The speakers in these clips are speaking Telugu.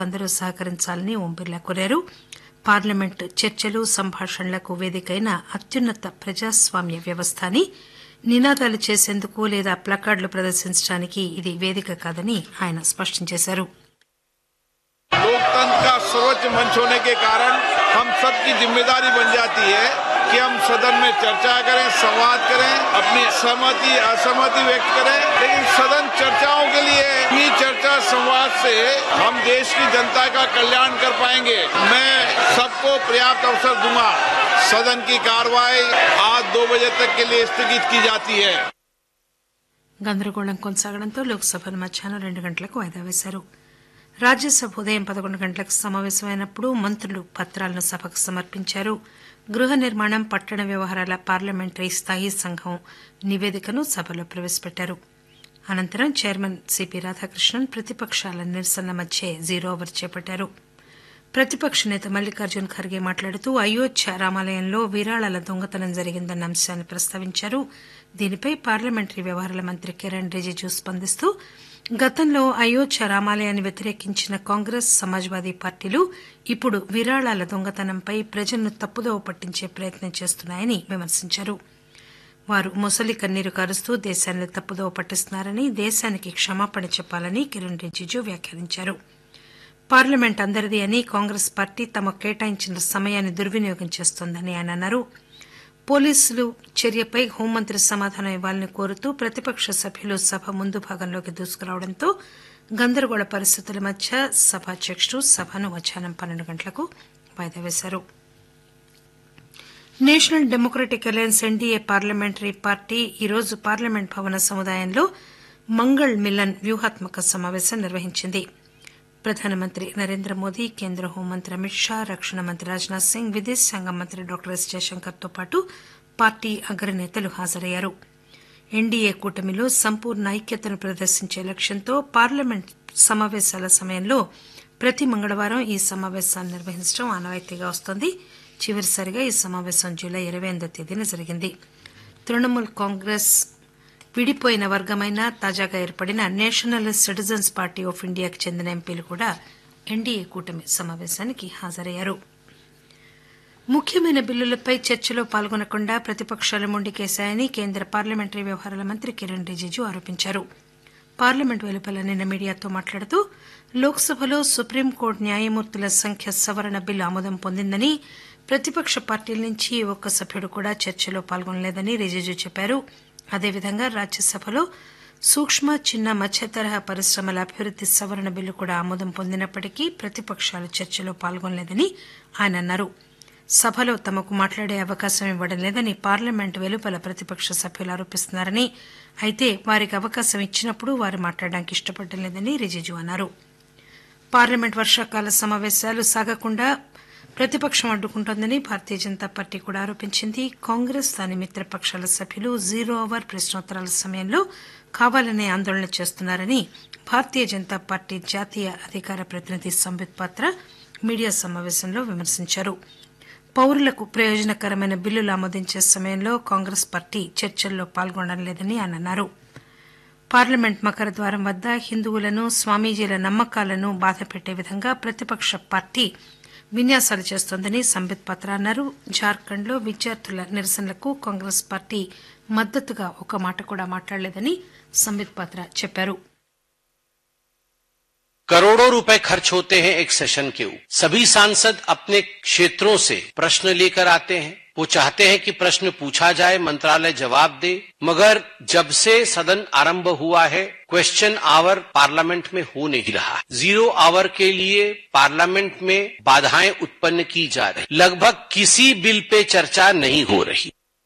అందరూ సహకరించాలని ఓం బిర్లా కోరారు పార్లమెంట్ చర్చలు సంభాషణలకు వేదికైన అత్యున్నత ప్రజాస్వామ్య వ్యవస్థ అని నినాదాలు చేసేందుకు లేదా ప్లకార్డులు ప్రదర్శించడానికి ఇది వేదిక కాదని ఆయన స్పష్టం చేశారు लोकतंत्र का सर्वोच्च मंच होने के कारण हम सबकी जिम्मेदारी बन जाती है कि हम सदन में चर्चा करें संवाद करें अपनी सहमति असहमति व्यक्त करें लेकिन सदन चर्चाओं के लिए ही चर्चा संवाद से हम देश की जनता का कल्याण कर पाएंगे मैं सबको पर्याप्त अवसर दूंगा सदन की कार्रवाई आज दो बजे तक के लिए स्थगित की जाती है గందరగోళం కొనసాగడంతో లోక్సభను మధ్యాహ్నం రెండు గంటలకు వాయిదా వేశారు రాజ్యసభ ఉదయం పదకొండు గంటలకు సమావేశమైనప్పుడు మంత్రులు పత్రాలను సభకు సమర్పించారు గృహ నిర్మాణం పట్టణ వ్యవహారాల పార్లమెంటరీ స్థాయీ సంఘం నివేదికను సభలో ప్రవేశపెట్టారు అనంతరం చైర్మన్ సిపి రాధాకృష్ణన్ ప్రతిపక్షాల నిరసనల మధ్య జీరో ఓవర్ చేపట్టారు ప్రతిపక్ష నేత మల్లికార్జున్ ఖర్గే మాట్లాడుతూ అయోధ్య రామాలయంలో విరాళాల దొంగతనం జరిగిందన్న అంశాన్ని ప్రస్తావించారు దీనిపై పార్లమెంటరీ వ్యవహారాల మంత్రి కిరణ్ రిజిజు స్పందిస్తూ గతంలో అయోధ్య రామాలయాన్ని వ్యతిరేకించిన కాంగ్రెస్ సమాజ్వాదీ పార్టీలు ఇప్పుడు విరాళాల దొంగతనంపై ప్రజలను తప్పుదోవ పట్టించే ప్రయత్నం చేస్తున్నాయని విమర్శించారు వారు మొసలి కన్నీరు కారుస్తూ దేశాన్ని తప్పుదోవ పట్టిస్తున్నారని దేశానికి క్షమాపణ చెప్పాలని కిరణ్ రిజిజు వ్యాఖ్యానించారు పార్లమెంట్ అందరిది అని కాంగ్రెస్ పార్టీ తమకు కేటాయించిన సమయాన్ని దుర్వినియోగం చేస్తోందని ఆయన అన్నారు పోలీసులు చర్యపై హోంమంత్రి సమాధానం ఇవ్వాలని కోరుతూ ప్రతిపక్ష సభ్యులు సభ ముందు భాగంలోకి దూసుకురావడంతో గందరగోళ పరిస్థితుల మధ్య సభాధ్యకుడు సభను మధ్యాహ్నం పన్నెండు గంటలకు వాయిదా వేశారు national democratic alliance NDA parliamentary party ఈరోజు పార్లమెంట్ భవన సముదాయంలో మంగళ్ మిలన్ వ్యూహాత్మక సమావేశం నిర్వహించింది ప్రధానమంత్రి నరేంద్ర మోదీ కేంద్ర హోంమంత్రి అమిత్ షా రక్షణ మంత్రి రాజ్నాథ్ సింగ్ విదేశాంగ మంత్రి డాక్టర్ ఎస్ జయశంకర్ తో పాటు పార్టీ అగ్రనేతలు హాజరయ్యారు ఎన్డీఏ కూటమిలో సంపూర్ణ ఐక్యతను ప్రదర్శించే లక్ష్యంతో పార్లమెంట్ సమావేశాల సమయంలో ప్రతి మంగళవారం ఈ సమావేశాన్ని నిర్వహించడం ఆనవాయితీగా వస్తోంది చివరిసారిగా ఈ సమావేశం జూలై ఇరవై ఎనిమిదో తేదీన జరిగింది తృణమూల్ కాంగ్రెస్ విడిపోయిన వర్గమైన తాజాగా ఏర్పడిన నేషనల్ సిటిజన్స్ పార్టీ ఆఫ్ ఇండియాకు చెందిన ఎంపీలు కూడా ఎన్డీఏ కూటమి సమావేశానికి హాజరయ్యారు ముఖ్యమైన బిల్లులపై చర్చలో పాల్గొనకుండా ప్రతిపక్షాలు మొండికేశాయని కేంద్ర పార్లమెంటరీ వ్యవహారాల మంత్రి కిరణ్ రిజిజు ఆరోపించారు పార్లమెంట్ వెలుపల నిన్న మీడియాతో మాట్లాడుతూ లోక్సభలో సుప్రీంకోర్టు న్యాయమూర్తుల సంఖ్య సవరణ బిల్లు ఆమోదం పొందిందని ప్రతిపక్ష పార్టీల నుంచి ఒక్క సభ్యుడు కూడా చర్చలో పాల్గొనలేదని రిజిజు చెప్పారు అదేవిధంగా రాజ్యసభలో సూక్ష్మ చిన్న మధ్య తరహా పరిశ్రమల అభివృద్ది సవరణ బిల్లు కూడా ఆమోదం పొందినప్పటికీ ప్రతిపక్షాలు చర్చలో పాల్గొనలేదని ఆయన అన్నారు సభలో తమకు మాట్లాడే అవకాశం ఇవ్వడం లేదని పార్లమెంట్ వెలుపల ప్రతిపక్ష సభ్యులు ఆరోపిస్తున్నారని అయితే వారికి అవకాశం ఇచ్చినప్పుడు వారు మాట్లాడడానికి ఇష్టపడడం లేదని రిజిజు అన్నారు పార్లమెంట్ వర్షాకాల సమావేశాలు సాగకుండా ప్రతిపక్షం అడ్డుకుంటోందని భారతీయ జనతా పార్టీ కూడా ఆరోపించింది కాంగ్రెస్ దాని మిత్రపక్షాల సభ్యులు జీరో అవర్ ప్రశ్నోత్తరాల సమయంలో కావాలనే ఆందోళన చేస్తున్నారని భారతీయ జనతా పార్టీ జాతీయ అధికార ప్రతినిధి సంబిత్ పాత్ర మీడియా సమావేశంలో విమర్శించారు పౌరులకు ప్రయోజనకరమైన బిల్లులు ఆమోదించే సమయంలో కాంగ్రెస్ పార్టీ చర్చల్లో పాల్గొనడం లేదని ఆయన అన్నారు పార్లమెంట్ మకర ద్వారం వద్ద హిందువులను స్వామీజీల నమ్మకాలను బాధపెట్టే విధంగా ప్రతిపక్ష పార్టీ విన్యాసాలు చేస్తోందని సంబిత్ పాత్ర అన్నారు జార్ఖండ్ లో విద్యార్థుల నిరసనలకు కాంగ్రెస్ పార్టీ మద్దతుగా ఒక మాట కూడా మాట్లాడలేదని సంబిత్ పాత్ర చెప్పారు करोड़ों रुपए खर्च होते हैं एक सेशन के ऊपर सभी सांसद अपने क्षेत्रों से प्रश्न लेकर आते हैं वो चाहते हैं कि प्रश्न पूछा जाए मंत्रालय जवाब दे मगर जब से सदन आरंभ हुआ है क्वेश्चन आवर पार्लियामेंट में हो नहीं रहा जीरो आवर के लिए पार्लियामेंट में बाधाएं उत्पन्न की जा रही लगभग किसी बिल पे चर्चा नहीं हो रही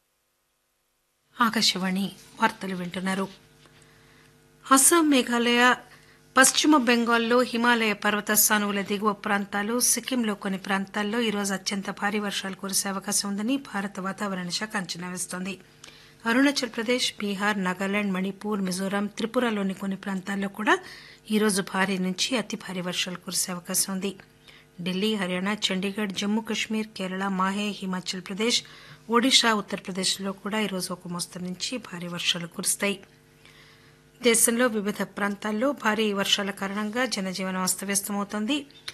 ఆకాశవాణి వార్తలు వింటున్నారు అస్సాం మేఘాలయ పశ్చిమ బెంగాల్లో హిమాలయ పర్వత సానువుల దిగువ ప్రాంతాలు సిక్కింలో కొన్ని ప్రాంతాల్లో ఈరోజు అత్యంత భారీ వర్షాలు కురిసే అవకాశం ఉందని భారత వాతావరణ శాఖ అంచనా వేస్తోంది అరుణాచల్ ప్రదేశ్ బీహార్ నాగాలాండ్ మణిపూర్ మిజోరాం త్రిపురలోని కొన్ని ప్రాంతాల్లో కూడా ఈరోజు భారీ నుంచి అతి భారీ వర్షాలు కురిసే అవకాశం ఉంది ఢిల్లీ హర్యానా చండీగఢ్ జమ్మూ కశ్మీర్ కేరళ మాహే హిమాచల్ ప్రదేశ్ ఒడిషా ఉత్తరప్రదేశ్లో కూడా ఈరోజు ఒక మోస్తరు నుంచి భారీ వర్షాలు కురుస్తాయి దేశంలో వివిధ ప్రాంతాల్లో భారీ వర్షాల కారణంగా జనజీవనం అస్తవ్యస్తమవుతోంది